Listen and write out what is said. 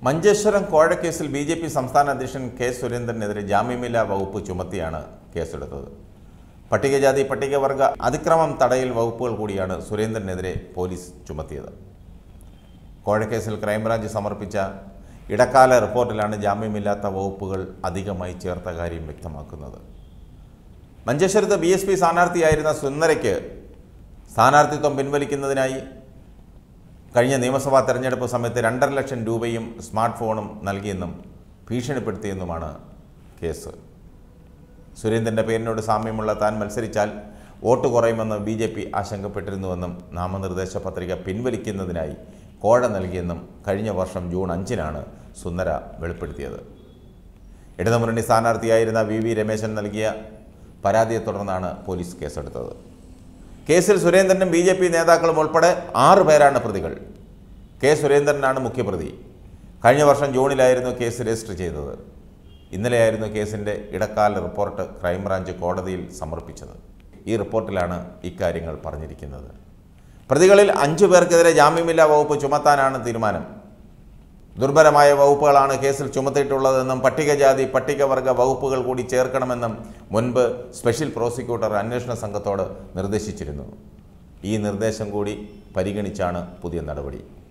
മഞ്ചേശ്വരം കോഴക്കേസിൽ B J P സംസ്ഥാന അധ്യക്ഷൻ കെ സുരേന്ദ്രനെതിരെ ജാമ്യമില്ലാ വകുപ്പ് ചുമത്തിയാണ് കേസെടുത്തത് പട്ടികജാതി പട്ടികവർഗ അതിക്രമം തടയൽ വകുപ്പുകൾ കൂടിയാണ് സുരേന്ദ്രനെതിരെ പോലീസ് ചുമത്തിയത് കോഴക്കേസിൽ ക്രൈംബ്രാഞ്ച് സമർപ്പിച്ച ഇടക്കാല റിപ്പോർട്ടിലാണ് ജാമ്യമില്ലാത്ത വകുപ്പുകൾ അധികമായി ചേർത്ത കാര്യം വ്യക്തമാക്കുന്നത് മഞ്ചേശ്വരത്ത് ബി എസ് പി സ്ഥാനാർത്ഥിയായിരുന്ന സുന്ദരയ്ക്ക് സ്ഥാനാർത്ഥിത്വം പിൻവലിക്കുന്നതിനായി കഴിഞ്ഞ നിയമസഭാ തെരഞ്ഞെടുപ്പ് സമയത്ത് രണ്ടര ലക്ഷം രൂപയും സ്മാർട്ട് ഫോണും നൽകിയെന്നും ഭീഷണിപ്പെടുത്തിയെന്നുമാണ് കേസ് സുരേന്ദ്രൻ്റെ പേരിനോട് സാമ്യമുള്ള താൻ മത്സരിച്ചാൽ വോട്ട് കുറയുമെന്ന് ബി ജെ പി ആശങ്കപ്പെട്ടിരുന്നുവെന്നും നാമനിർദ്ദേശ പത്രിക പിൻവലിക്കുന്നതിനായി കോഴ നൽകിയെന്നും കഴിഞ്ഞ വർഷം ജൂൺ അഞ്ചിനാണ് സുന്ദര വെളിപ്പെടുത്തിയത് ഇടതുമുന്നണി സ്ഥാനാർത്ഥിയായിരുന്ന വി വി രമേശൻ നൽകിയ പരാതിയെ തുടർന്നാണ് പോലീസ് കേസെടുത്തത് കേസിൽ സുരേന്ദ്രനും ബി ജെ പി നേതാക്കളും ഉൾപ്പെടെ ആറ് പേരാണ് പ്രതികൾ കെ സുരേന്ദ്രനാണ് മുഖ്യപ്രതി കഴിഞ്ഞ വർഷം ജൂണിലായിരുന്നു കേസ് രജിസ്റ്റർ ചെയ്തത് ഇന്നലെയായിരുന്നു കേസിൻ്റെ ഇടക്കാല റിപ്പോർട്ട് ക്രൈംബ്രാഞ്ച് കോടതിയിൽ സമർപ്പിച്ചത് ഈ റിപ്പോർട്ടിലാണ് ഇക്കാര്യങ്ങൾ പറഞ്ഞിരിക്കുന്നത് പ്രതികളിൽ അഞ്ചു പേർക്കെതിരെ ജാമ്യമില്ലാ വകുപ്പ് ചുമത്താനാണ് തീരുമാനം ദുർബലമായ വകുപ്പുകളാണ് കേസിൽ ചുമത്തിയിട്ടുള്ളതെന്നും പട്ടികജാതി പട്ടികവർഗ വകുപ്പുകൾ കൂടി ചേർക്കണമെന്നും മുൻപ് സ്പെഷ്യൽ പ്രോസിക്യൂട്ടർ അന്വേഷണ സംഘത്തോട് നിർദ്ദേശിച്ചിരുന്നു ഈ നിർദ്ദേശം കൂടി പരിഗണിച്ചാണ് പുതിയ നടപടി